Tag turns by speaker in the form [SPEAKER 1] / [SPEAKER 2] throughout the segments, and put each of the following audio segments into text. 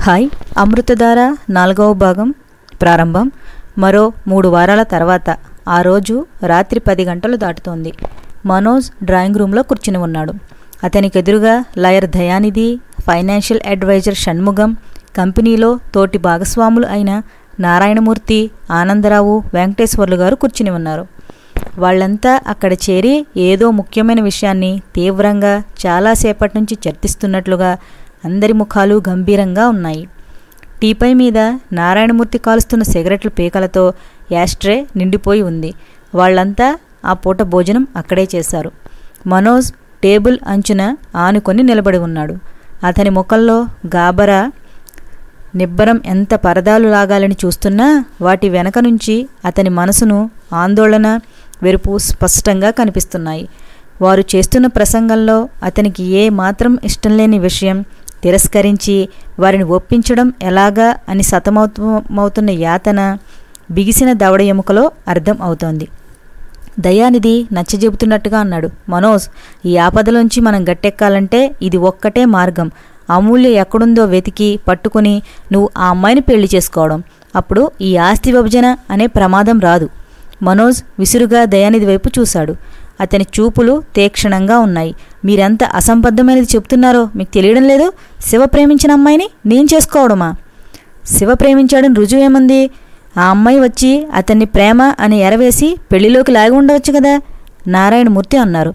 [SPEAKER 1] hi అమృతధార నాలుగవ భాగం ప్రారంభం మరో మూడు వారాల తర్వాత ఆ రోజు రాత్రి పది గంటలు దాటుతోంది మనోజ్ డ్రాయింగ్ రూమ్లో కూర్చుని ఉన్నాడు అతనికి ఎదురుగా lawyer Dayanidhi financial advisor Shanmugam కంపెనీలో తోటి భాగస్వాములు అయిన నారాయణమూర్తి ఆనందరావు వెంకటేశ్వర్లు గారు కూర్చుని ఉన్నారు వాళ్ళంతా అక్కడ చేరి ఏదో ముఖ్యమైన విషయాన్ని తీవ్రంగా చాలాసేపటి నుంచి చర్చిస్తున్నట్లుగా అందరి ముఖాలు గంభీరంగా ఉన్నాయి టీపై మీద నారాయణమూర్తి కాలుస్తున్న సిగరెట్ల పీకలతో యాస్ట్రే నిండిపోయి ఉంది వాళ్ళంతా ఆ పూట భోజనం అక్కడే చేశారు మనోజ్ టేబుల్ అంచున ఆనుకొని నిలబడి ఉన్నాడు అతని ముఖంలో గాబరా నిబ్బరం ఎంత పరదాలు లాగాలని చూస్తున్నా వాటి వెనక నుంచి అతని మనసును ఆందోళన వెరుపు స్పష్టంగా కనిపిస్తున్నాయి వారు చేస్తున్న ప్రసంగంలో అతనికి ఏ మాత్రం ఇష్టం లేని విషయం తిరస్కరించి వారిని ఒప్పించడం ఎలాగా అని సతమవుతమవుతున్న యాతన బిగిసిన దవడ ఎముకలో అర్థం అవుతోంది దయానిధి నచ్చజెబుతున్నట్టుగా అన్నాడు మనోజ్ ఈ ఆపదలోంచి మనం గట్టెక్కాలంటే ఇది ఒక్కటే మార్గం అమూల్య ఎక్కడుందో వెతికి పట్టుకుని నువ్వు ఆ అమ్మాయిని పెళ్లి చేసుకోవడం అప్పుడు ఈ ఆస్తి విభజన అనే ప్రమాదం రాదు మనోజ్ విసురుగా దయానిధి వైపు చూశాడు అతని చూపులు తీక్షణంగా ఉన్నాయి మీరెంత అసంబద్ధమైనది చెప్తున్నారో మీకు తెలియడం లేదు శివ ప్రేమించిన అమ్మాయిని నేను చేసుకోవడమా శివ ప్రేమించాడని రుజువు ఏముంది ఆ అమ్మాయి వచ్చి అతన్ని ప్రేమ అని ఎరవేసి పెళ్లిలోకి లాగి ఉండవచ్చు కదా నారాయణమూర్తి అన్నారు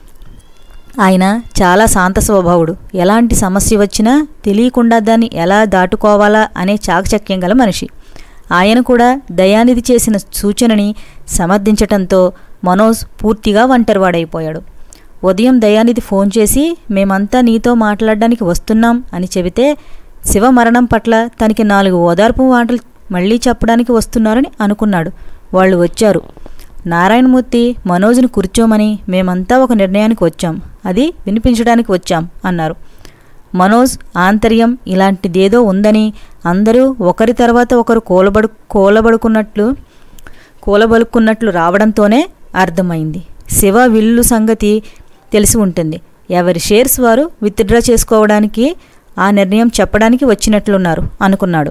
[SPEAKER 1] ఆయన చాలా శాంత స్వభావుడు ఎలాంటి సమస్య వచ్చినా తెలియకుండా దాన్ని ఎలా దాటుకోవాలా అనే చాకచక్యం గల మనిషి ఆయన కూడా దయానిధి చేసిన సూచనని సమర్థించటంతో మనోజ్ పూర్తిగా ఒంటరివాడైపోయాడు ఉదయం దయానిధి ఫోన్ చేసి మేమంతా నీతో మాట్లాడడానికి వస్తున్నాం అని చెబితే శివ మరణం పట్ల తనకి నాలుగు ఓదార్పు మాటలు మళ్ళీ చెప్పడానికి వస్తున్నారని అనుకున్నాడు వాళ్ళు వచ్చారు నారాయణమూర్తి మనోజ్ను కూర్చోమని మేమంతా ఒక నిర్ణయానికి వచ్చాం అది వినిపించడానికి వచ్చాం అన్నారు మనోజ్ ఆంతర్యం ఇలాంటిదేదో ఉందని అందరూ ఒకరి తర్వాత ఒకరు కూలబడు కూలబడుకున్నట్లు కూలబలుక్కున్నట్లు రావడంతోనే అర్థమైంది శివ విల్లు సంగతి తెలిసి ఉంటుంది ఎవరి షేర్స్ వారు విత్డ్రా చేసుకోవడానికి ఆ నిర్ణయం చెప్పడానికి వచ్చినట్లున్నారు అనుకున్నాడు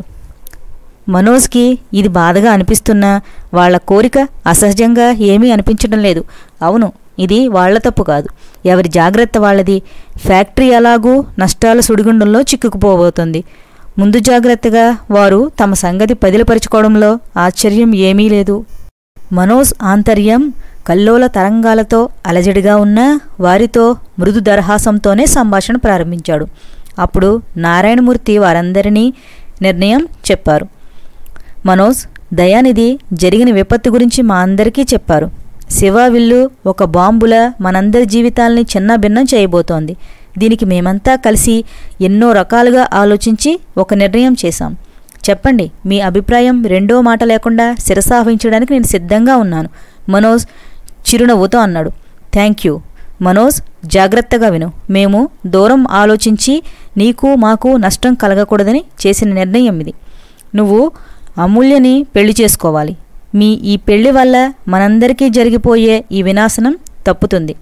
[SPEAKER 1] మనోజ్కి ఇది బాధగా అనిపిస్తున్నా వాళ్ల కోరిక అసహజంగా ఏమీ అనిపించడం లేదు అవును ఇది వాళ్ల తప్పు కాదు ఎవరి జాగ్రత్త వాళ్ళది ఫ్యాక్టరీ ఎలాగూ నష్టాల సుడిగుండంలో చిక్కుకుపోబోతుంది ముందు జాగ్రత్తగా వారు తమ సంగతి పదిలపరుచుకోవడంలో ఆశ్చర్యం ఏమీ లేదు మనోజ్ ఆంతర్యం కల్లోల తరంగాలతో అలజడిగా ఉన్న వారితో మృదు దరహాసంతోనే సంభాషణ ప్రారంభించాడు అప్పుడు నారాయణమూర్తి వారందరినీ నిర్ణయం చెప్పారు మనోజ్ దయానిధి జరిగిన విపత్తు గురించి మా అందరికీ చెప్పారు శివ విల్లు ఒక బాంబుల మనందరి జీవితాల్ని చిన్న భిన్నం చేయబోతోంది దీనికి మేమంతా కలిసి ఎన్నో రకాలుగా ఆలోచించి ఒక నిర్ణయం చేశాం చెప్పండి మీ అభిప్రాయం రెండో మాట లేకుండా శిరసావహించడానికి నేను సిద్ధంగా ఉన్నాను మనోజ్ చిరునవ్వుతో అన్నాడు థ్యాంక్ యూ మనోజ్ జాగ్రత్తగా విను మేము దూరం ఆలోచించి నీకు మాకు నష్టం కలగకూడదని చేసిన నిర్ణయం ఇది నువ్వు అమూల్యని పెళ్లి చేసుకోవాలి మీ ఈ పెళ్లి వల్ల మనందరికీ జరిగిపోయే ఈ వినాశనం తప్పుతుంది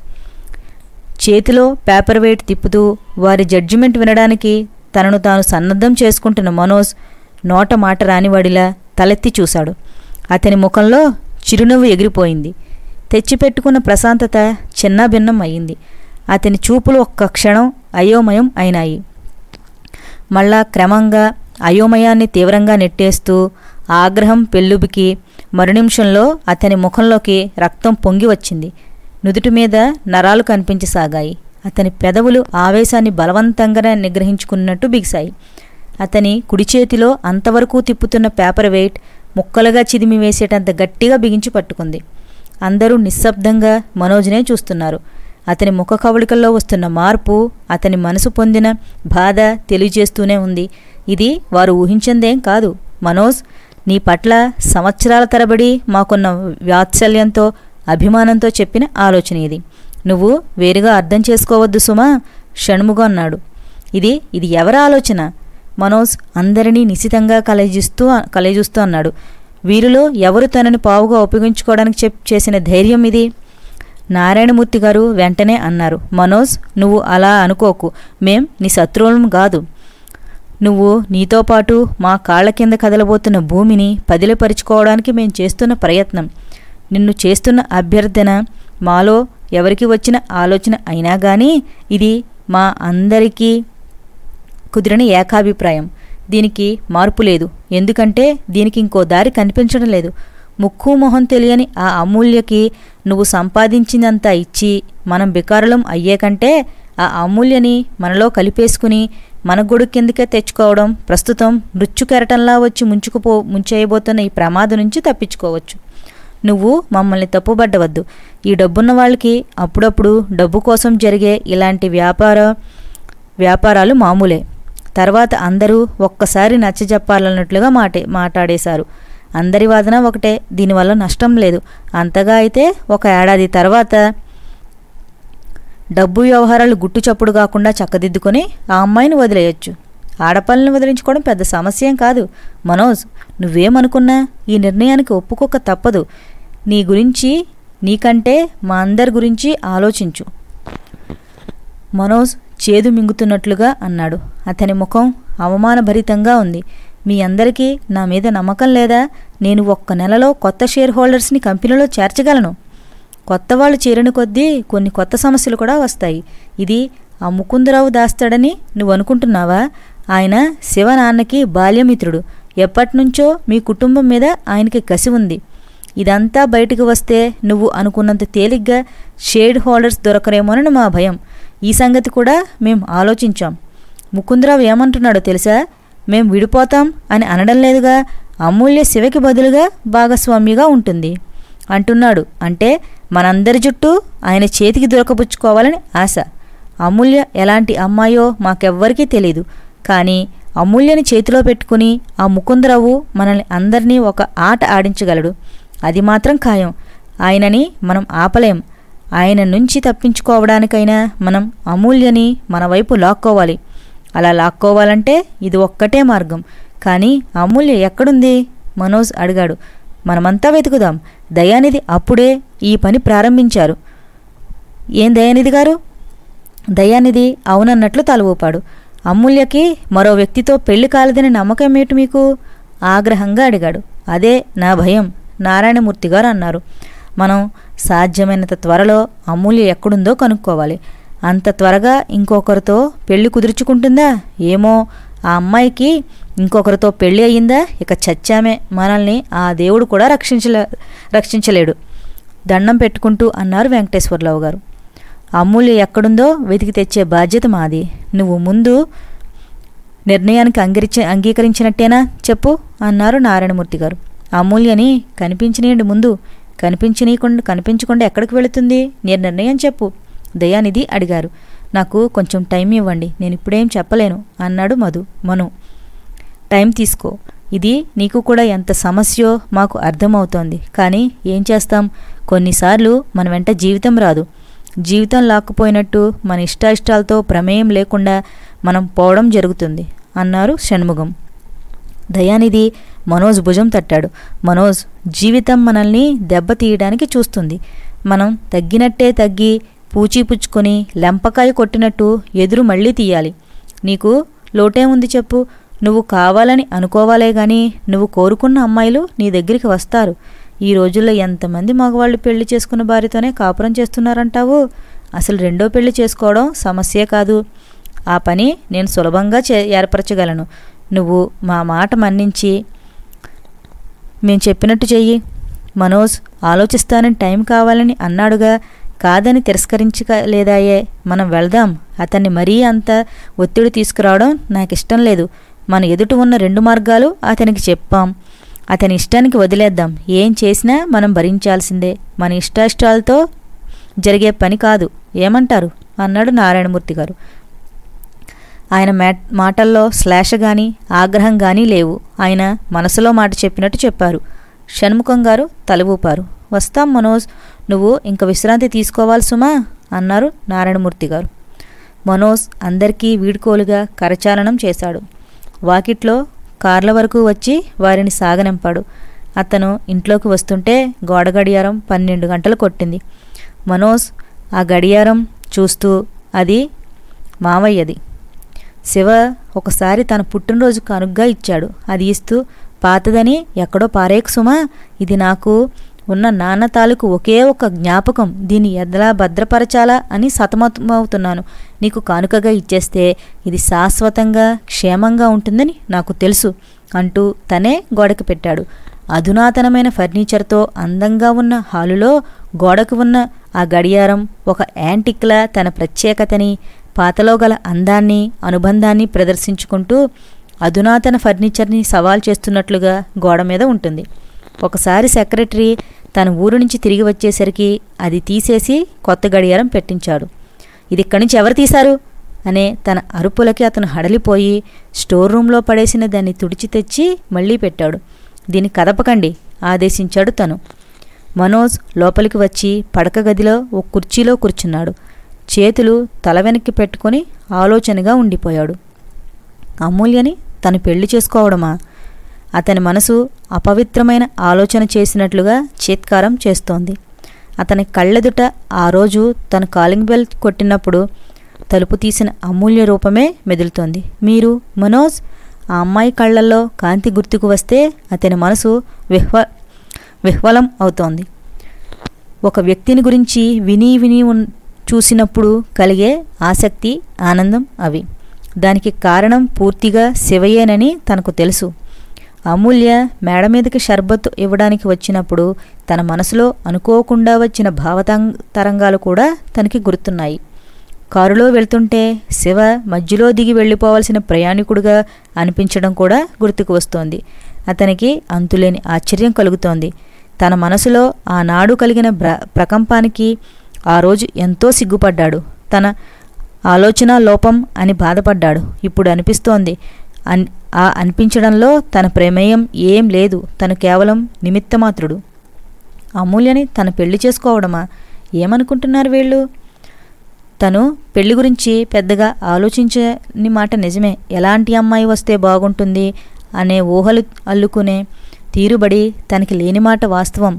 [SPEAKER 1] చేతిలో పేపర్ వెయిట్ తిప్పుతూ వారి జడ్జిమెంట్ వినడానికి తనను తాను సన్నద్ధం చేసుకుంటున్న మనోజ్ నోట మాట రానివాడిలా తలెత్తి చూశాడు అతని ముఖంలో చిరునవ్వు ఎగిరిపోయింది తెచ్చిపెట్టుకున్న ప్రశాంతత చిన్నాభిన్నం అయింది అతని చూపులు ఒక్క క్షణం అయోమయం అయినాయి మళ్ళా క్రమంగా అయోమయాన్ని తీవ్రంగా నెట్టేస్తూ ఆగ్రహం పెళ్ళుబికి మరునిమిషంలో అతని ముఖంలోకి రక్తం పొంగి వచ్చింది నుదుటి మీద నరాలు కనిపించసాగాయి అతని పెదవులు ఆవేశాన్ని బలవంతంగా నిగ్రహించుకున్నట్టు బిగిశాయి అతని కుడి చేతిలో అంతవరకు తిప్పుతున్న పేపర్ వెయిట్ ముక్కలుగా చిదిమి వేసేటంత గట్టిగా బిగించి పట్టుకుంది అందరూ నిశ్శబ్దంగా మనోజ్నే చూస్తున్నారు అతని ముఖ కవళికల్లో వస్తున్న మార్పు అతని మనసు పొందిన బాధ తెలియజేస్తూనే ఉంది ఇది వారు ఊహించిందేం కాదు మనోజ్ నీ పట్ల సంవత్సరాల తరబడి మాకున్న వాత్సల్యంతో అభిమానంతో చెప్పిన ఆలోచన ఇది నువ్వు వేరుగా అర్థం చేసుకోవద్దు సుమా షణ్ముగా అన్నాడు ఇది ఇది ఎవరి ఆలోచన మనోజ్ అందరినీ నిశితంగా కలయిస్తూ కలయిజూస్తూ అన్నాడు వీరిలో ఎవరు తనని పావుగా ఉపయోగించుకోవడానికి చెప్ చేసిన ధైర్యం ఇది నారాయణమూర్తి గారు వెంటనే అన్నారు మనోజ్ నువ్వు అలా అనుకోకు మేం నీ శత్రువులం కాదు నువ్వు నీతో పాటు మా కాళ్ళ కింద కదలబోతున్న భూమిని పదిలపరుచుకోవడానికి మేం చేస్తున్న ప్రయత్నం నిన్ను చేస్తున్న అభ్యర్థన మాలో ఎవరికి వచ్చిన ఆలోచన అయినా కానీ ఇది మా అందరికీ కుదిరని ఏకాభిప్రాయం దీనికి మార్పు లేదు ఎందుకంటే దీనికి ఇంకో దారి కనిపించడం లేదు ముక్కు మొహం తెలియని ఆ అమూల్యకి నువ్వు సంపాదించిందంతా ఇచ్చి మనం బికారులం అయ్యే కంటే ఆ అమూల్యని మనలో కలిపేసుకుని మన గొడుగు కిందకే తెచ్చుకోవడం ప్రస్తుతం మృత్యు కెరటంలా వచ్చి ముంచుకుపో ముంచేయబోతున్న ఈ ప్రమాదం నుంచి తప్పించుకోవచ్చు నువ్వు మమ్మల్ని తప్పుబడ్డవద్దు ఈ డబ్బున్న వాళ్ళకి అప్పుడప్పుడు డబ్బు కోసం జరిగే ఇలాంటి వ్యాపార వ్యాపారాలు మామూలే తర్వాత అందరూ ఒక్కసారి నచ్చజెప్పాలన్నట్లుగా మాటే మాట్లాడేశారు అందరి వాదన ఒకటే దీనివల్ల నష్టం లేదు అంతగా అయితే ఒక ఏడాది తర్వాత డబ్బు వ్యవహారాలు గుట్టు చప్పుడు కాకుండా చక్కదిద్దుకొని ఆ అమ్మాయిని వదిలేయొచ్చు ఆడపల్లిని వదిలించుకోవడం పెద్ద సమస్య ఏం కాదు మనోజ్ నువ్వేమనుకున్నా ఈ నిర్ణయానికి ఒప్పుకోక తప్పదు నీ గురించి నీకంటే మా అందరి గురించి ఆలోచించు మనోజ్ చేదు మింగుతున్నట్లుగా అన్నాడు అతని ముఖం అవమానభరితంగా ఉంది మీ అందరికీ నా మీద నమ్మకం లేదా నేను ఒక్క నెలలో కొత్త షేర్ హోల్డర్స్ని కంపెనీలో చేర్చగలను కొత్త వాళ్ళు చేరిన కొద్దీ కొన్ని కొత్త సమస్యలు కూడా వస్తాయి ఇది ఆ ముకుందరావు దాస్తాడని నువ్వు అనుకుంటున్నావా ఆయన శివ నాన్నకి బాల్యమిత్రుడు ఎప్పటినుంచో మీ కుటుంబం మీద ఆయనకి కసి ఉంది ఇదంతా బయటకు వస్తే నువ్వు అనుకున్నంత తేలిగ్గా షేడ్ హోల్డర్స్ దొరకరేమోనని మా భయం ఈ సంగతి కూడా మేం ఆలోచించాం ముకుందరావు ఏమంటున్నాడో తెలుసా మేం విడిపోతాం అని అనడం లేదుగా అమూల్య శివకి బదులుగా భాగస్వామిగా ఉంటుంది అంటున్నాడు అంటే మనందరి జుట్టు ఆయన చేతికి దొరకపుచ్చుకోవాలని ఆశ అమూల్య ఎలాంటి అమ్మాయో మాకెవ్వరికీ తెలీదు కానీ అమూల్యని చేతిలో పెట్టుకుని ఆ ముకుందరావు మనల్ని అందరినీ ఒక ఆట ఆడించగలడు అది మాత్రం ఖాయం ఆయనని మనం ఆపలేం ఆయన నుంచి తప్పించుకోవడానికైనా మనం అమూల్యని మన వైపు లాక్కోవాలి అలా లాక్కోవాలంటే ఇది ఒక్కటే మార్గం కానీ అమూల్య ఎక్కడుంది మనోజ్ అడిగాడు మనమంతా వెతుకుదాం దయానిధి అప్పుడే ఈ పని ప్రారంభించారు ఏం దయానిధి గారు దయానిధి అవునన్నట్లు తల ఊపాడు అమూల్యకి మరో వ్యక్తితో పెళ్లి కాలేదని నమ్మకం ఏమిటి మీకు ఆగ్రహంగా అడిగాడు అదే నా భయం నారాయణమూర్తి గారు అన్నారు మనం సాధ్యమైనంత త్వరలో అమూల్య ఎక్కడుందో కనుక్కోవాలి అంత త్వరగా ఇంకొకరితో పెళ్లి కుదుర్చుకుంటుందా ఏమో ఆ అమ్మాయికి ఇంకొకరితో పెళ్లి అయ్యిందా ఇక చచ్చామే మనల్ని ఆ దేవుడు కూడా రక్షించలే రక్షించలేడు దండం పెట్టుకుంటూ అన్నారు వెంకటేశ్వరరావు గారు అమూల్య ఎక్కడుందో వెతికి తెచ్చే బాధ్యత మాది నువ్వు ముందు నిర్ణయానికి అంగీకరించ అంగీకరించినట్టేనా చెప్పు అన్నారు నారాయణమూర్తి గారు అమూల్యని కనిపించనీయండి ముందు కనిపించనీయకుండా కనిపించకుండా ఎక్కడికి వెళుతుంది నేను నిర్ణయం చెప్పు దయానిధి అడిగారు నాకు కొంచెం టైం ఇవ్వండి నేను ఇప్పుడేం చెప్పలేను అన్నాడు మధు మను టైం తీసుకో ఇది నీకు కూడా ఎంత సమస్యో మాకు అర్థమవుతోంది కానీ ఏం చేస్తాం కొన్నిసార్లు మన వెంట జీవితం రాదు జీవితం లాక్కుపోయినట్టు మన ఇష్టాయిష్టాలతో ప్రమేయం లేకుండా మనం పోవడం జరుగుతుంది అన్నారు షణ్ముగం దయానిధి మనోజ్ భుజం తట్టాడు మనోజ్ జీవితం మనల్ని దెబ్బతీయడానికి చూస్తుంది మనం తగ్గినట్టే తగ్గి పూచీపుచ్చుకొని లెంపకాయ కొట్టినట్టు ఎదురు మళ్ళీ తీయాలి నీకు లోటే ఉంది చెప్పు నువ్వు కావాలని అనుకోవాలే గాని నువ్వు కోరుకున్న అమ్మాయిలు నీ దగ్గరికి వస్తారు ఈ రోజుల్లో ఎంతమంది మగవాళ్ళు పెళ్లి చేసుకున్న భార్యతోనే కాపురం చేస్తున్నారంటావు అసలు రెండో పెళ్లి చేసుకోవడం సమస్యే కాదు ఆ పని నేను సులభంగా చే ఏర్పరచగలను నువ్వు మా మాట మన్నించి మేం చెప్పినట్టు చెయ్యి మనోజ్ ఆలోచిస్తానని టైం కావాలని అన్నాడుగా కాదని తిరస్కరించలేదాయే మనం వెళ్దాం అతన్ని మరీ అంత ఒత్తిడి తీసుకురావడం నాకు ఇష్టం లేదు మన ఎదుట ఉన్న రెండు మార్గాలు అతనికి చెప్పాం అతని ఇష్టానికి వదిలేద్దాం ఏం చేసినా మనం భరించాల్సిందే మన ఇష్టాయిష్టాలతో జరిగే పని కాదు ఏమంటారు అన్నాడు నారాయణమూర్తి గారు ఆయన మ్యాట్ మాటల్లో శ్లేష గాని ఆగ్రహం గాని లేవు ఆయన మనసులో మాట చెప్పినట్టు చెప్పారు షణ్ముఖం గారు తల ఊపారు వస్తాం మనోజ్ నువ్వు ఇంక విశ్రాంతి తీసుకోవాలి సుమా అన్నారు నారాయణమూర్తి గారు మనోజ్ అందరికీ వీడ్కోలుగా కరచాలనం చేశాడు వాకిట్లో కార్ల వరకు వచ్చి వారిని సాగనంపాడు అతను ఇంట్లోకి వస్తుంటే గోడ గడియారం పన్నెండు గంటలు కొట్టింది మనోజ్ ఆ గడియారం చూస్తూ అది మావయ్యది శివ ఒకసారి తన పుట్టినరోజు కానుగ్గా ఇచ్చాడు అది ఇస్తూ పాతదని ఎక్కడో పారేకు సుమా ఇది నాకు ఉన్న నాన్న తాలూకు ఒకే ఒక జ్ఞాపకం దీన్ని ఎలా భద్రపరచాలా అని సతమతమవుతున్నాను నీకు కానుకగా ఇచ్చేస్తే ఇది శాశ్వతంగా క్షేమంగా ఉంటుందని నాకు తెలుసు అంటూ తనే గోడకి పెట్టాడు అధునాతనమైన ఫర్నిచర్తో అందంగా ఉన్న హాలులో గోడకు ఉన్న ఆ గడియారం ఒక యాంటిక్లా తన ప్రత్యేకతని పాతలో గల అందాన్ని అనుబంధాన్ని ప్రదర్శించుకుంటూ అధునాతన ఫర్నిచర్ని సవాల్ చేస్తున్నట్లుగా గోడ మీద ఉంటుంది ఒకసారి సెక్రటరీ తన ఊరు నుంచి తిరిగి వచ్చేసరికి అది తీసేసి కొత్త గడియారం పెట్టించాడు ఇది ఇక్కడి నుంచి ఎవరు తీశారు అనే తన అరుపులకి అతను హడలిపోయి స్టోర్ రూమ్లో పడేసిన దాన్ని తుడిచి తెచ్చి మళ్ళీ పెట్టాడు దీన్ని కదపకండి ఆదేశించాడు తను మనోజ్ లోపలికి వచ్చి పడక గదిలో ఒక కుర్చీలో కూర్చున్నాడు చేతులు తల వెనక్కి పెట్టుకొని ఆలోచనగా ఉండిపోయాడు అమూల్యని తను పెళ్లి చేసుకోవడమా అతని మనసు అపవిత్రమైన ఆలోచన చేసినట్లుగా చీత్కారం చేస్తోంది అతని కళ్ళెదుట ఆ రోజు తను కాలింగ్ బెల్ కొట్టినప్పుడు తలుపు తీసిన అమూల్య రూపమే మెదులుతోంది మీరు మనోజ్ ఆ అమ్మాయి కళ్ళల్లో కాంతి గుర్తుకు వస్తే అతని మనసు విహ్వ విహ్వలం అవుతోంది ఒక వ్యక్తిని గురించి విని విని ఉన్ చూసినప్పుడు కలిగే ఆసక్తి ఆనందం అవి దానికి కారణం పూర్తిగా శివయ్యేనని తనకు తెలుసు అమూల్య మేడ మీదకి షర్బత్ ఇవ్వడానికి వచ్చినప్పుడు తన మనసులో అనుకోకుండా వచ్చిన భావతరంగాలు కూడా తనకి గుర్తున్నాయి కారులో వెళ్తుంటే శివ మధ్యలో దిగి వెళ్ళిపోవలసిన ప్రయాణికుడిగా అనిపించడం కూడా గుర్తుకు వస్తోంది అతనికి అంతులేని ఆశ్చర్యం కలుగుతోంది తన మనసులో ఆనాడు కలిగిన ప్ర ప్రకంపానికి ఆ రోజు ఎంతో సిగ్గుపడ్డాడు తన ఆలోచన లోపం అని బాధపడ్డాడు ఇప్పుడు అనిపిస్తోంది అన్ ఆ అనిపించడంలో తన ప్రమేయం ఏం లేదు తను కేవలం నిమిత్తమాత్రుడు అమూల్యని తన పెళ్లి చేసుకోవడమా ఏమనుకుంటున్నారు వీళ్ళు తను పెళ్లి గురించి పెద్దగా ఆలోచించని మాట నిజమే ఎలాంటి అమ్మాయి వస్తే బాగుంటుంది అనే ఊహలు అల్లుకునే తీరుబడి తనకి లేని మాట వాస్తవం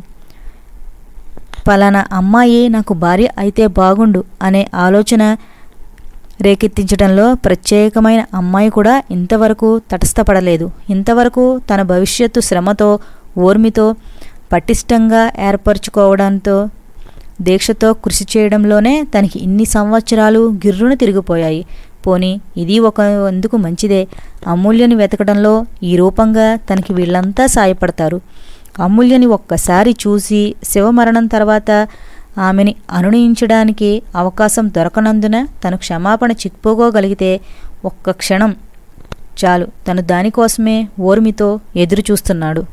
[SPEAKER 1] పలానా అమ్మాయి నాకు భార్య అయితే బాగుండు అనే ఆలోచన రేకెత్తించడంలో ప్రత్యేకమైన అమ్మాయి కూడా ఇంతవరకు తటస్థపడలేదు ఇంతవరకు తన భవిష్యత్తు శ్రమతో ఓర్మితో పటిష్టంగా ఏర్పరచుకోవడంతో దీక్షతో కృషి చేయడంలోనే తనకి ఇన్ని సంవత్సరాలు గిర్రున తిరిగిపోయాయి పోని ఇది ఒక ఎందుకు మంచిదే అమూల్యని వెతకడంలో ఈ రూపంగా తనకి వీళ్ళంతా సాయపడతారు అమూల్యని ఒక్కసారి చూసి శివమరణం తర్వాత ఆమెని అనునయించడానికి అవకాశం దొరకనందున తను క్షమాపణ చిక్కుపోగలిగితే ఒక్క క్షణం చాలు తను దానికోసమే ఓర్మితో ఎదురు చూస్తున్నాడు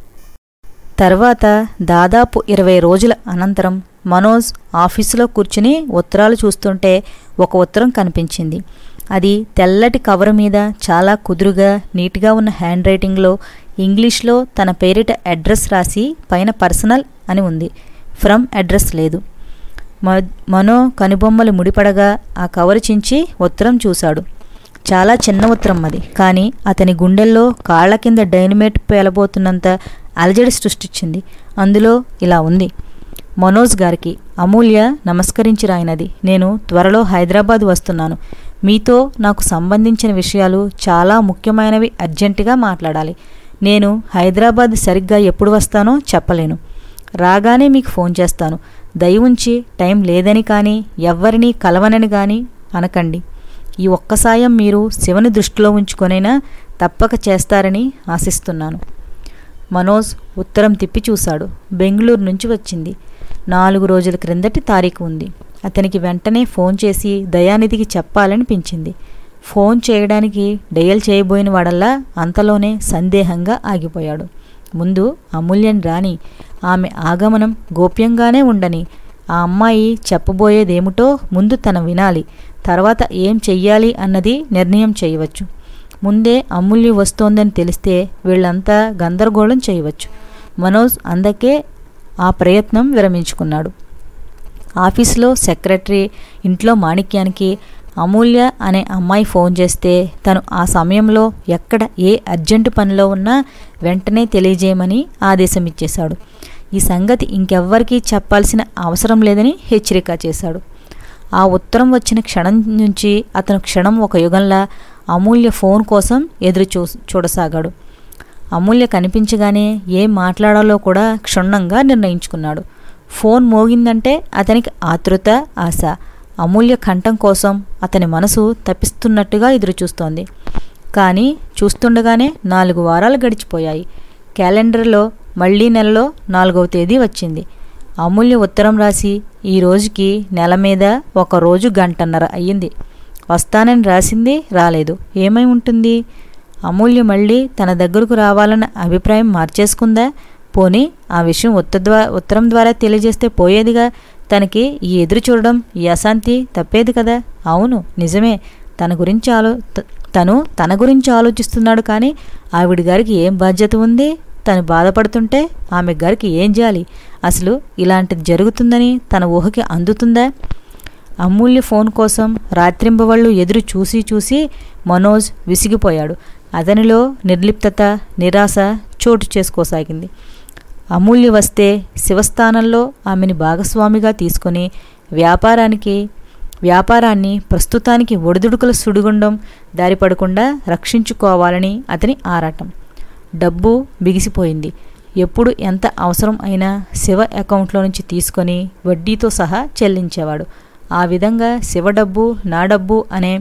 [SPEAKER 1] తర్వాత దాదాపు ఇరవై రోజుల అనంతరం మనోజ్ ఆఫీసులో కూర్చుని ఉత్తరాలు చూస్తుంటే ఒక ఉత్తరం కనిపించింది అది తెల్లటి కవర్ మీద చాలా కుదురుగా నీట్గా ఉన్న హ్యాండ్ రైటింగ్లో ఇంగ్లీష్లో తన పేరిట అడ్రస్ రాసి పైన పర్సనల్ అని ఉంది ఫ్రమ్ అడ్రస్ లేదు మ మనో కనుబొమ్మలు ముడిపడగా ఆ కవరు చించి ఉత్తరం చూశాడు చాలా చిన్న ఉత్తరం అది కానీ అతని గుండెల్లో కాళ్ల కింద డైనమేట్ పేలబోతున్నంత అలజడి సృష్టించింది అందులో ఇలా ఉంది మనోజ్ గారికి అమూల్య నమస్కరించి రాయినది నేను త్వరలో హైదరాబాద్ వస్తున్నాను మీతో నాకు సంబంధించిన విషయాలు చాలా ముఖ్యమైనవి అర్జెంటుగా మాట్లాడాలి నేను హైదరాబాద్ సరిగ్గా ఎప్పుడు వస్తానో చెప్పలేను రాగానే మీకు ఫోన్ చేస్తాను దయ ఉంచి టైం లేదని కానీ ఎవ్వరినీ కలవనని కానీ అనకండి ఈ ఒక్క సాయం మీరు శివని దృష్టిలో ఉంచుకొనైనా తప్పక చేస్తారని ఆశిస్తున్నాను మనోజ్ ఉత్తరం తిప్పి చూశాడు బెంగళూరు నుంచి వచ్చింది నాలుగు రోజుల క్రిందటి తారీఖు ఉంది అతనికి వెంటనే ఫోన్ చేసి దయానిధికి చెప్పాలనిపించింది ఫోన్ చేయడానికి డయల్ చేయబోయిన వాడల్లా అంతలోనే సందేహంగా ఆగిపోయాడు ముందు అమూల్యని రాని ఆమె ఆగమనం గోప్యంగానే ఉండని ఆ అమ్మాయి చెప్పబోయేదేమిటో ముందు తన వినాలి తర్వాత ఏం చెయ్యాలి అన్నది నిర్ణయం చేయవచ్చు ముందే అమూల్య వస్తోందని తెలిస్తే వీళ్ళంతా గందరగోళం చేయవచ్చు మనోజ్ అందుకే ఆ ప్రయత్నం విరమించుకున్నాడు ఆఫీసులో సెక్రటరీ ఇంట్లో మాణిక్యానికి అమూల్య అనే అమ్మాయి ఫోన్ చేస్తే తను ఆ సమయంలో ఎక్కడ ఏ అర్జెంటు పనిలో ఉన్నా వెంటనే తెలియజేయమని ఆదేశం ఇచ్చేశాడు ఈ సంగతి ఇంకెవ్వరికీ చెప్పాల్సిన అవసరం లేదని హెచ్చరిక చేశాడు ఆ ఉత్తరం వచ్చిన క్షణం నుంచి అతను క్షణం ఒక యుగంలా అమూల్య ఫోన్ కోసం ఎదురు చూ చూడసాగాడు అమూల్య కనిపించగానే ఏం మాట్లాడాలో కూడా క్షుణ్ణంగా నిర్ణయించుకున్నాడు ఫోన్ మోగిందంటే అతనికి ఆతృత ఆశ అమూల్య కంఠం కోసం అతని మనసు తప్పిస్తున్నట్టుగా ఎదురుచూస్తోంది కానీ చూస్తుండగానే నాలుగు వారాలు గడిచిపోయాయి క్యాలెండర్లో మళ్ళీ నెలలో నాలుగవ తేదీ వచ్చింది అమూల్య ఉత్తరం రాసి ఈ రోజుకి నెల మీద ఒక రోజు గంటన్నర అయ్యింది వస్తానని రాసింది రాలేదు ఏమై ఉంటుంది అమూల్య మళ్ళీ తన దగ్గరకు రావాలన్న అభిప్రాయం మార్చేసుకుందా పోనీ ఆ విషయం ఉత్త ద్వా ఉత్తరం ద్వారా తెలియజేస్తే పోయేదిగా తనకి ఈ ఎదురు చూడడం ఈ అశాంతి తప్పేది కదా అవును నిజమే తన గురించి ఆలో త- తను తన గురించి ఆలోచిస్తున్నాడు కానీ ఆవిడ గారికి ఏం బాధ్యత ఉంది తను బాధపడుతుంటే ఆమె గారికి ఏం చేయాలి అసలు ఇలాంటిది జరుగుతుందని తన ఊహకి అందుతుందా అమూల్య ఫోన్ కోసం రాత్రింబవళ్ళు ఎదురు చూసి చూసి మనోజ్ విసిగిపోయాడు అతనిలో నిర్లిప్తత నిరాశ చోటు చేసుకోసాగింది అమూల్య వస్తే శివస్థానంలో ఆమెని భాగస్వామిగా తీసుకొని వ్యాపారానికి వ్యాపారాన్ని ప్రస్తుతానికి ఒడిదుడుకుల సుడిగుండం దారిపడకుండా రక్షించుకోవాలని అతని ఆరాటం డబ్బు బిగిసిపోయింది ఎప్పుడు ఎంత అవసరం అయినా శివ అకౌంట్లో నుంచి తీసుకొని వడ్డీతో సహా చెల్లించేవాడు ఆ విధంగా శివ డబ్బు నా డబ్బు అనే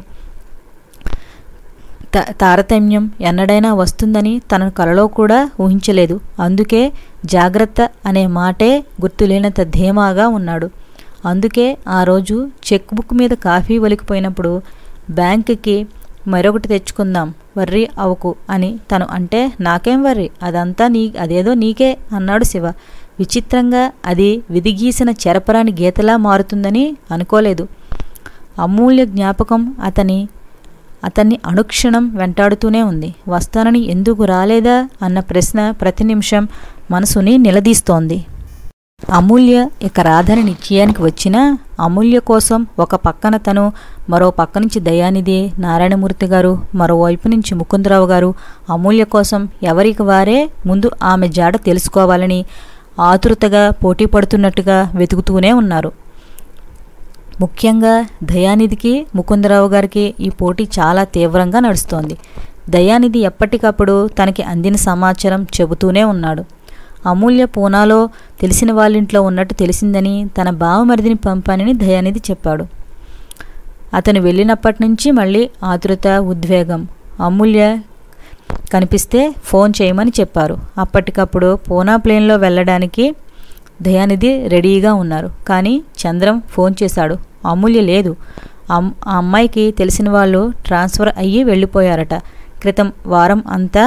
[SPEAKER 1] త తారతమ్యం ఎన్నడైనా వస్తుందని తన కలలో కూడా ఊహించలేదు అందుకే జాగ్రత్త అనే మాటే గుర్తులేనంత ధీమాగా ఉన్నాడు అందుకే ఆ రోజు చెక్ బుక్ మీద కాఫీ ఒలికిపోయినప్పుడు బ్యాంకుకి మరొకటి తెచ్చుకుందాం వర్రీ అవకు అని తను అంటే నాకేం వర్రీ అదంతా నీ అదేదో నీకే అన్నాడు శివ విచిత్రంగా అది విధిగీసిన చెరపరాని గీతలా మారుతుందని అనుకోలేదు అమూల్య జ్ఞాపకం అతని అతన్ని అనుక్షణం వెంటాడుతూనే ఉంది వస్తానని ఎందుకు రాలేదా అన్న ప్రశ్న ప్రతి నిమిషం మనసుని నిలదీస్తోంది అమూల్య ఇక రాధని నిశ్చయానికి వచ్చినా అమూల్య కోసం ఒక పక్కన తను మరో పక్క నుంచి దయానిధి నారాయణమూర్తి గారు మరోవైపు నుంచి ముకుందరావు గారు అమూల్య కోసం ఎవరికి వారే ముందు ఆమె జాడ తెలుసుకోవాలని ఆతురతగా పోటీ పడుతున్నట్టుగా వెతుకుతూనే ఉన్నారు ముఖ్యంగా దయానిధికి ముకుందరావు గారికి ఈ పోటీ చాలా తీవ్రంగా నడుస్తోంది దయానిధి ఎప్పటికప్పుడు తనకి అందిన సమాచారం చెబుతూనే ఉన్నాడు అమూల్య పూనాలో తెలిసిన వాళ్ళింట్లో ఉన్నట్టు తెలిసిందని తన బావమరిదిని పంపానని దయానిధి చెప్పాడు అతను వెళ్ళినప్పటి నుంచి మళ్ళీ ఆతురత ఉద్వేగం అమూల్య కనిపిస్తే ఫోన్ చేయమని చెప్పారు అప్పటికప్పుడు పూనా ప్లేన్లో వెళ్ళడానికి దయానిధి రెడీగా ఉన్నారు కానీ చంద్రం ఫోన్ చేశాడు అమూల్య లేదు అమ్- ఆ అమ్మాయికి తెలిసిన వాళ్ళు ట్రాన్స్ఫర్ అయ్యి వెళ్ళిపోయారట క్రితం వారం అంతా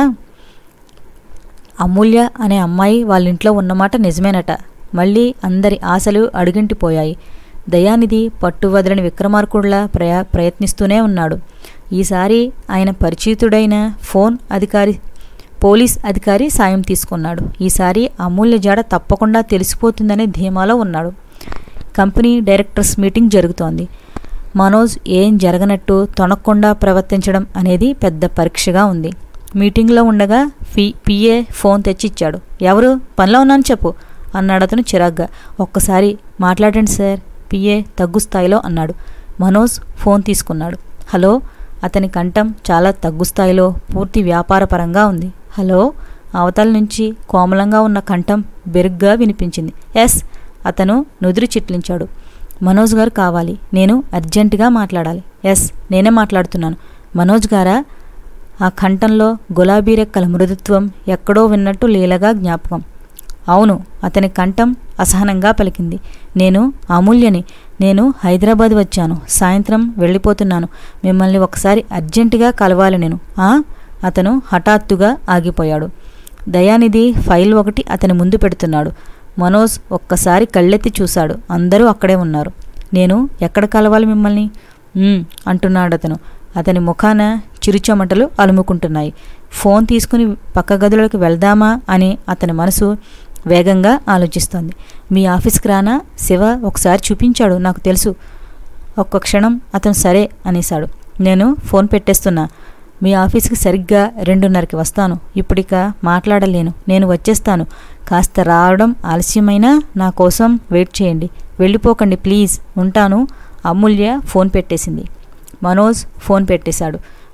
[SPEAKER 1] అమూల్య అనే అమ్మాయి వాళ్ళ ఇంట్లో ఉన్నమాట నిజమేనట మళ్ళీ అందరి ఆశలు అడుగింటిపోయాయి దయానిధి పట్టు వదలని విక్రమార్కుడిలా ప్రయా ప్రయత్నిస్తూనే ఉన్నాడు ఈసారి ఆయన పరిచితుడైన ఫోన్ అధికారి పోలీస్ అధికారి సాయం తీసుకున్నాడు ఈసారి అమూల్య జాడ తప్పకుండా తెలిసిపోతుందనే ధీమాలో ఉన్నాడు కంపెనీ డైరెక్టర్స్ మీటింగ్ జరుగుతోంది మనోజ్ ఏం జరగనట్టు తొనక్కుండా ప్రవర్తించడం అనేది పెద్ద పరీక్షగా ఉంది మీటింగ్లో ఉండగా ఫీ పిఏ ఫోన్ తెచ్చిచ్చాడు ఎవరు పనిలో ఉన్నాను చెప్పు అన్నాడు అతను చిరాగ్గా ఒక్కసారి మాట్లాడండి సార్ పిఏ తగ్గు స్థాయిలో అన్నాడు మనోజ్ ఫోన్ తీసుకున్నాడు హలో అతని కంఠం చాలా తగ్గు స్థాయిలో పూర్తి వ్యాపారపరంగా ఉంది హలో అవతల నుంచి కోమలంగా ఉన్న కంఠం బెరుగ్గా వినిపించింది ఎస్ అతను నుదురు చిట్లించాడు మనోజ్ గారు కావాలి నేను అర్జెంటుగా మాట్లాడాలి ఎస్ నేనే మాట్లాడుతున్నాను మనోజ్ గారా ఆ కంఠంలో గులాబీ రెక్కల మృదుత్వం ఎక్కడో విన్నట్టు లీలగా జ్ఞాపకం అవును అతని కంఠం అసహనంగా పలికింది నేను అమూల్యని నేను హైదరాబాద్ వచ్చాను సాయంత్రం వెళ్ళిపోతున్నాను మిమ్మల్ని ఒకసారి అర్జెంటుగా కలవాలి నేను ఆ అతను హఠాత్తుగా ఆగిపోయాడు దయానిధి ఫైల్ ఒకటి అతని ముందు పెడుతున్నాడు మనోజ్ ఒక్కసారి కళ్ళెత్తి చూశాడు అందరూ అక్కడే ఉన్నారు నేను ఎక్కడ కలవాలి మిమ్మల్ని "ఉమ్," అంటున్నాడు అతను అతని ముఖాన చిరుచెమటలు అలుముకుంటున్నాయి ఫోన్ తీసుకుని పక్క గదిలోకి వెళ్దామా అని అతని మనసు వేగంగా ఆలోచిస్తోంది మీ ఆఫీస్కి రానా శివ ఒకసారి చూపించాడు నాకు తెలుసు ఒక్క క్షణం అతను సరే అనేశాడు నేను ఫోన్ పెట్టేస్తున్నా మీ ఆఫీస్కి సరిగ్గా రెండున్నరకి వస్తాను ఇప్పుడిక మాట్లాడలేను నేను వచ్చేస్తాను కాస్త రావడం ఆలస్యమైనా నా కోసం వెయిట్ చేయండి వెళ్ళిపోకండి ప్లీజ్ ఉంటాను అమూల్య ఫోన్ పెట్టేసింది మనోజ్ ఫోన్ పెట్టేశాడు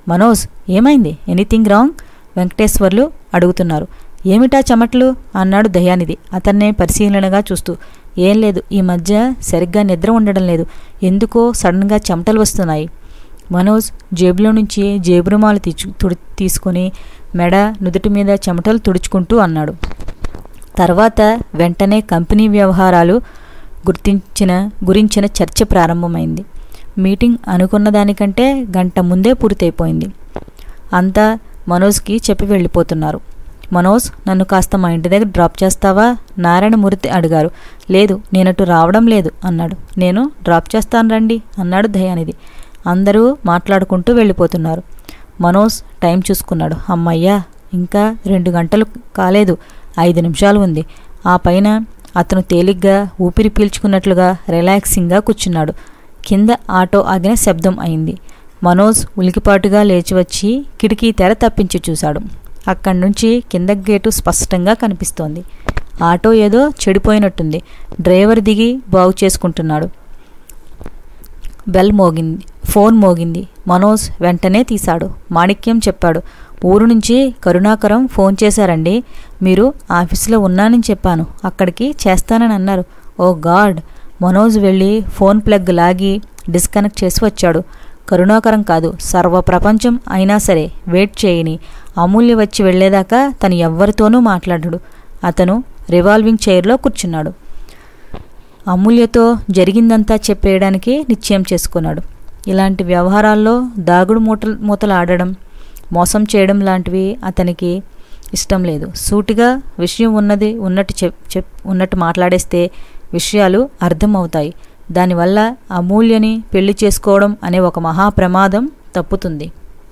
[SPEAKER 1] మనోజ్ ఏమైంది ఎనీథింగ్ రాంగ్ వెంకటేశ్వర్లు అడుగుతున్నారు ఏమిటా చెమట్లు అన్నాడు దయానిధి అతన్నే పరిశీలనగా చూస్తూ ఏం లేదు ఈ మధ్య సరిగ్గా నిద్ర ఉండడం లేదు ఎందుకో సడన్గా చెమటలు వస్తున్నాయి మనోజ్ జేబులో నుంచి జేబురుమాలు తీచు తుడి తీసుకొని మెడ నుదుటి మీద చెమటలు తుడుచుకుంటూ అన్నాడు తర్వాత వెంటనే కంపెనీ వ్యవహారాలు గుర్తించిన గురించిన చర్చ ప్రారంభమైంది మీటింగ్ అనుకున్న దానికంటే గంట ముందే పూర్తయిపోయింది అంతా మనోజ్కి చెప్పి వెళ్ళిపోతున్నారు మనోజ్ నన్ను కాస్త మా ఇంటి దగ్గర డ్రాప్ చేస్తావా నారాయణమూర్తి అడిగారు లేదు నేనటు రావడం లేదు అన్నాడు నేను డ్రాప్ చేస్తాను రండి అన్నాడు దయానిధి అందరూ మాట్లాడుకుంటూ వెళ్ళిపోతున్నారు మనోజ్ టైం చూసుకున్నాడు అమ్మయ్యా ఇంకా రెండు గంటలు కాలేదు ఐదు నిమిషాలు ఉంది ఆ పైన అతను తేలిగ్గా ఊపిరి పీల్చుకున్నట్లుగా రిలాక్సింగ్గా కూర్చున్నాడు కింద ఆటో ఆగిన శబ్దం అయింది మనోజ్ ఉలికిపాటుగా లేచి వచ్చి కిటికీ తెర తప్పించి చూశాడు అక్కడి నుంచి కింద గేటు స్పష్టంగా కనిపిస్తోంది ఆటో ఏదో చెడిపోయినట్టుంది డ్రైవర్ దిగి బాగు చేసుకుంటున్నాడు బెల్ మోగింది ఫోన్ మోగింది మనోజ్ వెంటనే తీశాడు మాణిక్యం చెప్పాడు ఊరు నుంచి కరుణాకరం ఫోన్ చేశారండి మీరు ఆఫీసులో ఉన్నానని చెప్పాను అక్కడికి చేస్తానని అన్నారు ఓ గాడ్ మనోజ్ వెళ్ళి ఫోన్ ప్లగ్ లాగి డిస్కనెక్ట్ చేసి వచ్చాడు కరుణాకరం కాదు సర్వ ప్రపంచం అయినా సరే వెయిట్ చేయని అమూల్య వచ్చి వెళ్లేదాకా తను ఎవ్వరితోనూ మాట్లాడడు అతను రివాల్వింగ్ చైర్లో కూర్చున్నాడు అమూల్యతో జరిగిందంతా చెప్పేయడానికి నిశ్చయం చేసుకున్నాడు ఇలాంటి వ్యవహారాల్లో దాగుడు మూటలు మూతలు ఆడడం మోసం చేయడం లాంటివి అతనికి ఇష్టం లేదు సూటిగా విషయం ఉన్నది ఉన్నట్టు చెప్ చెప్ ఉన్నట్టు మాట్లాడేస్తే విషయాలు అర్థం అవుతాయి దానివల్ల అమూల్యని పెళ్లి చేసుకోవడం అనే ఒక మహాప్రమాదం తప్పుతుంది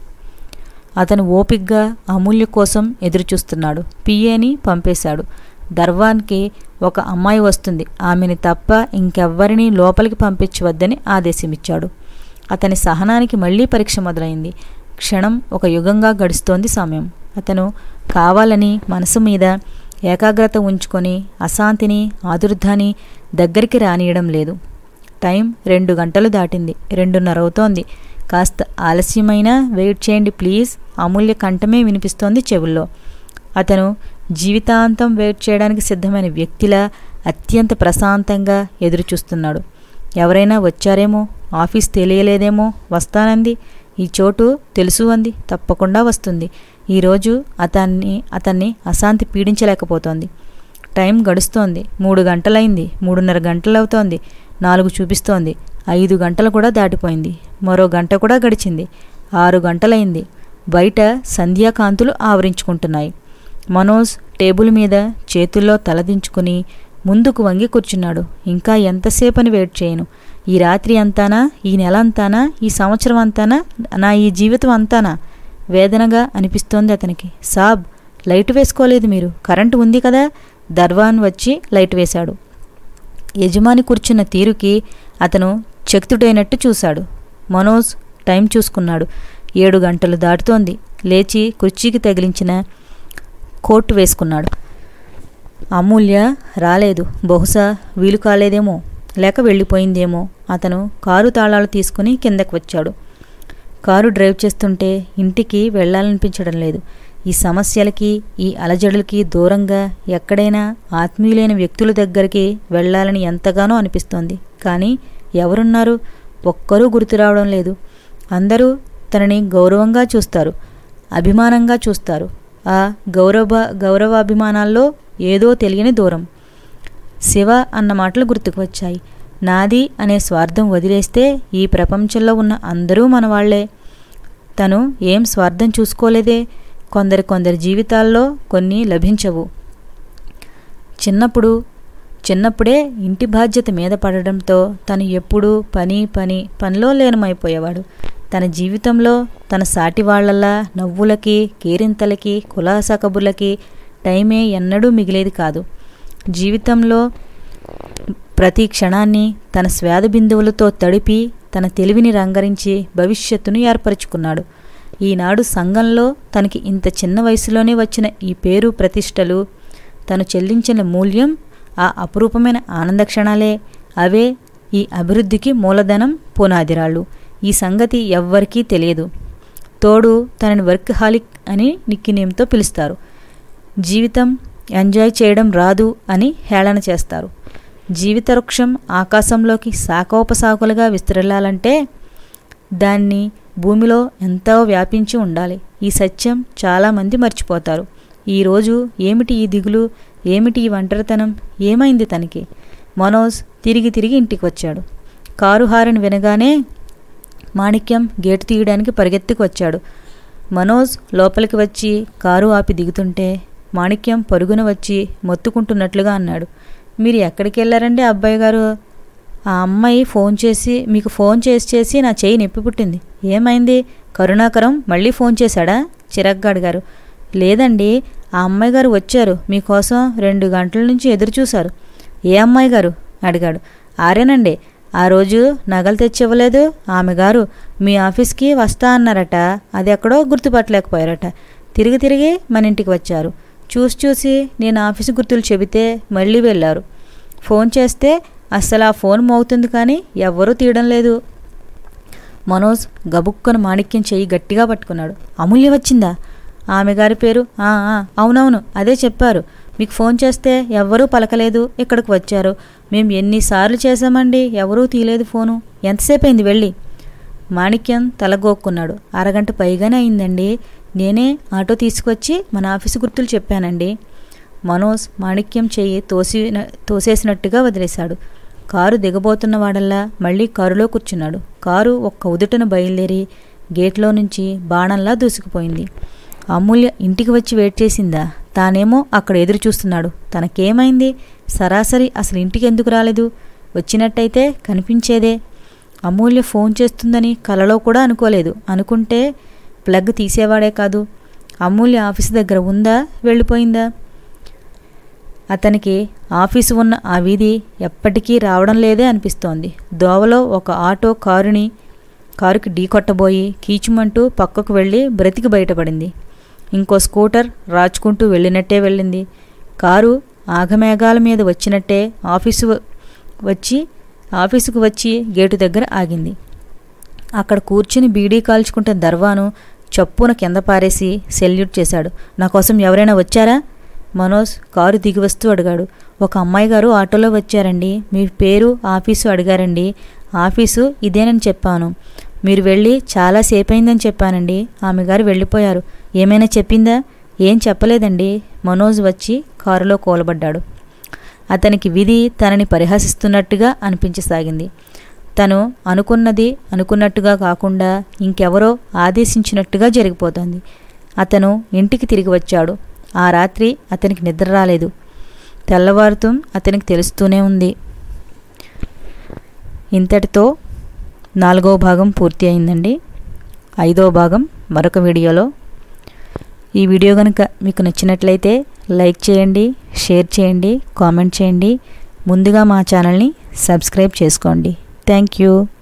[SPEAKER 1] అతను ఓపిగ్గా అమూల్య కోసం ఎదురుచూస్తున్నాడు పిఏని పంపేశాడు దర్వాన్కి ఒక అమ్మాయి వస్తుంది ఆమెని తప్ప ఇంకెవ్వరినీ లోపలికి పంపించవద్దని ఆదేశమిచ్చాడు అతని సహనానికి మళ్లీ పరీక్ష మొదలైంది క్షణం ఒక యుగంగా గడుస్తోంది సమయం అతను కావాలని మనసు మీద ఏకాగ్రత ఉంచుకొని అశాంతిని ఆదుర్ధాన్ని దగ్గరికి రానియడం లేదు టైం రెండు గంటలు దాటింది రెండున్నర అవుతోంది కాస్త ఆలస్యమైనా వెయిట్ చేయండి ప్లీజ్ అమూల్య కంఠమే వినిపిస్తోంది చెవుల్లో అతను జీవితాంతం వెయిట్ చేయడానికి సిద్ధమైన వ్యక్తిలా అత్యంత ప్రశాంతంగా ఎదురుచూస్తున్నాడు ఎవరైనా వచ్చారేమో ఆఫీస్ తెలియలేదేమో వస్తానంది ఈ చోటు తెలుసు అంది తప్పకుండా వస్తుంది ఈరోజు అతన్ని అతన్ని అశాంతి పీడించలేకపోతోంది టైం గడుస్తోంది మూడు గంటలైంది మూడున్నర గంటలవుతోంది నాలుగు చూపిస్తోంది ఐదు గంటలు కూడా దాటిపోయింది మరో గంట కూడా గడిచింది ఆరు గంటలైంది బయట సంధ్యాకాంతులు ఆవరించుకుంటున్నాయి మనోజ్ టేబుల్ మీద చేతుల్లో తలదించుకుని ముందుకు వంగి కూర్చున్నాడు ఇంకా ఎంతసేపని వెయిట్ చేయను ఈ రాత్రి అంతానా ఈ నెల అంతానా ఈ సంవత్సరం అంతానా నా ఈ జీవితం అంతానా వేదనగా అనిపిస్తోంది అతనికి సాబ్ లైట్ వేసుకోలేదు మీరు కరెంటు ఉంది కదా దర్వాన్ వచ్చి లైట్ వేశాడు యజమాని కూర్చున్న తీరుకి అతను చక్తుడైనట్టు చూశాడు మనోజ్ టైం చూసుకున్నాడు ఏడు గంటలు దాటుతోంది లేచి కుర్చీకి తగిలించిన కోట్ వేసుకున్నాడు అమూల్య రాలేదు బహుశా వీలు కాలేదేమో లేక వెళ్ళిపోయిందేమో అతను కారు తాళాలు తీసుకుని కిందకు వచ్చాడు కారు డ్రైవ్ చేస్తుంటే ఇంటికి వెళ్ళాలనిపించడం లేదు ఈ సమస్యలకి ఈ అలజడులకి దూరంగా ఎక్కడైనా ఆత్మీయులైన వ్యక్తుల దగ్గరికి వెళ్ళాలని ఎంతగానో అనిపిస్తోంది కానీ ఎవరున్నారు ఒక్కరూ గుర్తు రావడం లేదు అందరూ తనని గౌరవంగా చూస్తారు అభిమానంగా చూస్తారు ఆ గౌరవ గౌరవాభిమానాల్లో ఏదో తెలియని దూరం శివ అన్న మాటలు గుర్తుకు వచ్చాయి నాది అనే స్వార్థం వదిలేస్తే ఈ ప్రపంచంలో ఉన్న అందరూ మనవాళ్లే తను ఏం స్వార్థం చూసుకోలేదే కొందరి కొందరి జీవితాల్లో కొన్ని లభించవు చిన్నప్పుడు చిన్నప్పుడే ఇంటి బాధ్యత మీద పడడంతో తను ఎప్పుడూ పని పని పనిలో లీనమైపోయేవాడు తన జీవితంలో తన సాటి వాళ్లలా నవ్వులకి కేరింతలకి కులాసా కబుర్లకి టైమే ఎన్నడూ మిగిలేది కాదు జీవితంలో ప్రతి క్షణాన్ని తన స్వేద బిందువులతో తడిపి తన తెలివిని రంగరించి భవిష్యత్తును ఏర్పరచుకున్నాడు ఈనాడు సంఘంలో తనకి ఇంత చిన్న వయసులోనే వచ్చిన ఈ పేరు ప్రతిష్టలు తను చెల్లించిన మూల్యం ఆ అపురూపమైన ఆనంద క్షణాలే అవే ఈ అభివృద్ధికి మూలధనం పునాదిరాళ్ళు ఈ సంగతి ఎవ్వరికీ తెలియదు తోడు తనని వర్క్ హాలిక్ అని నిక్కినేమ్తో పిలుస్తారు జీవితం ఎంజాయ్ చేయడం రాదు అని హేళన చేస్తారు జీవిత వృక్షం ఆకాశంలోకి శాఖోపశాఖలుగా విస్తరిల్లాలంటే దాన్ని భూమిలో ఎంతో వ్యాపించి ఉండాలి ఈ సత్యం చాలామంది మర్చిపోతారు ఈరోజు ఏమిటి ఈ దిగులు ఏమిటి ఈ ఒంటరితనం ఏమైంది తనకి మనోజ్ తిరిగి తిరిగి ఇంటికి వచ్చాడు కారు హారని వినగానే మాణిక్యం గేటు తీయడానికి పరిగెత్తుకు వచ్చాడు మనోజ్ లోపలికి వచ్చి కారు ఆపి దిగుతుంటే మాణిక్యం పరుగున వచ్చి మొత్తుకుంటున్నట్లుగా అన్నాడు మీరు ఎక్కడికి వెళ్ళారండి అబ్బాయి గారు ఆ అమ్మాయి ఫోన్ చేసి మీకు ఫోన్ చేసి చేసి నా చెయ్యి నొప్పి పుట్టింది ఏమైంది కరుణాకరం మళ్ళీ ఫోన్ చేశాడా చిరగ్గాడు గారు లేదండి ఆ అమ్మాయి గారు వచ్చారు మీకోసం రెండు గంటల నుంచి ఎదురు చూశారు ఏ అమ్మాయి గారు అడిగాడు ఆరేనండి ఆ రోజు నగలు తెచ్చివ్వలేదు ఆమె గారు మీ ఆఫీస్కి వస్తా అన్నారట అది ఎక్కడో గుర్తుపట్టలేకపోయారట తిరిగి తిరిగి మన ఇంటికి వచ్చారు చూసి చూసి నేను ఆఫీసు గుర్తులు చెబితే మళ్ళీ వెళ్ళారు ఫోన్ చేస్తే అస్సలు ఆ ఫోన్ మోగుతుంది కానీ ఎవ్వరూ తీయడం లేదు మనోజ్ గబుక్కున మాణిక్యం చెయ్యి గట్టిగా పట్టుకున్నాడు అమూల్య వచ్చిందా ఆమె గారి పేరు "ఆ, ఆ, అవునవును అదే చెప్పారు మీకు ఫోన్ చేస్తే ఎవ్వరూ పలకలేదు ఇక్కడికి వచ్చారు మేము ఎన్నిసార్లు చేశామండి ఎవరూ తీయలేదు ఫోను ఎంతసేపు అయింది వెళ్ళి మాణిక్యం తలగోక్కున్నాడు అరగంట పైగానే అయిందండి నేనే ఆటో తీసుకొచ్చి మన ఆఫీసు గుర్తులు చెప్పానండి మనోజ్ మాణిక్యం చెయ్యి తోసి తోసేసినట్టుగా వదిలేశాడు కారు దిగబోతున్న వాడల్లా మళ్ళీ కారులో కూర్చున్నాడు కారు ఒక్క ఉదుటన బయలుదేరి గేట్లో నుంచి బాణంలా దూసుకుపోయింది అమూల్య ఇంటికి వచ్చి వెయిట్ చేసిందా తానేమో అక్కడ ఎదురు చూస్తున్నాడు తనకేమైంది సరాసరి అసలు ఇంటికి ఎందుకు రాలేదు వచ్చినట్టయితే కనిపించేదే అమూల్య ఫోన్ చేస్తుందని కలలో కూడా అనుకోలేదు అనుకుంటే ప్లగ్ తీసేవాడే కాదు అమూల్య ఆఫీసు దగ్గర ఉందా వెళ్ళిపోయిందా అతనికి ఆఫీసు ఉన్న ఆ వీధి ఎప్పటికీ రావడం లేదే అనిపిస్తోంది దోవలో ఒక ఆటో కారుని కారుకి ఢీకొట్టబోయి కీచుమంటూ పక్కకు వెళ్ళి బ్రతికి బయటపడింది ఇంకో స్కూటర్ రాచుకుంటూ వెళ్ళినట్టే వెళ్ళింది కారు ఆగమేఘాల మీద వచ్చినట్టే ఆఫీసు వ- వచ్చి ఆఫీసుకు వచ్చి గేటు దగ్గర ఆగింది అక్కడ కూర్చుని బీడీ కాల్చుకుంటున్న దర్వాను చప్పున కింద పారేసి సెల్యూట్ చేశాడు నా కోసం ఎవరైనా వచ్చారా మనోజ్ కారు దిగి వస్తూ అడిగాడు ఒక అమ్మాయి గారు ఆటోలో వచ్చారండి మీ పేరు ఆఫీసు అడిగారండి ఆఫీసు ఇదేనని చెప్పాను మీరు వెళ్ళి చాలా సేపు అయిందని చెప్పానండి ఆమె గారు వెళ్ళిపోయారు ఏమైనా చెప్పిందా ఏం చెప్పలేదండి మనోజ్ వచ్చి కారులో కూలబడ్డాడు అతనికి విధి తనని పరిహసిస్తున్నట్టుగా అనిపించసాగింది తను అనుకున్నది అనుకున్నట్టుగా కాకుండా ఇంకెవరో ఆదేశించినట్టుగా జరిగిపోతోంది అతను ఇంటికి తిరిగి వచ్చాడు ఆ రాత్రి అతనికి నిద్ర రాలేదు తెల్లవారుతూ అతనికి తెలుస్తూనే ఉంది ఇంతటితో నాలుగవ భాగం పూర్తి అయిందండి ఐదవ భాగం మరొక వీడియోలో ఈ వీడియో కనుక మీకు నచ్చినట్లయితే లైక్ చేయండి షేర్ చేయండి కామెంట్ చేయండి ముందుగా మా ఛానల్ని సబ్స్క్రైబ్ చేసుకోండి థ్యాంక్ యూ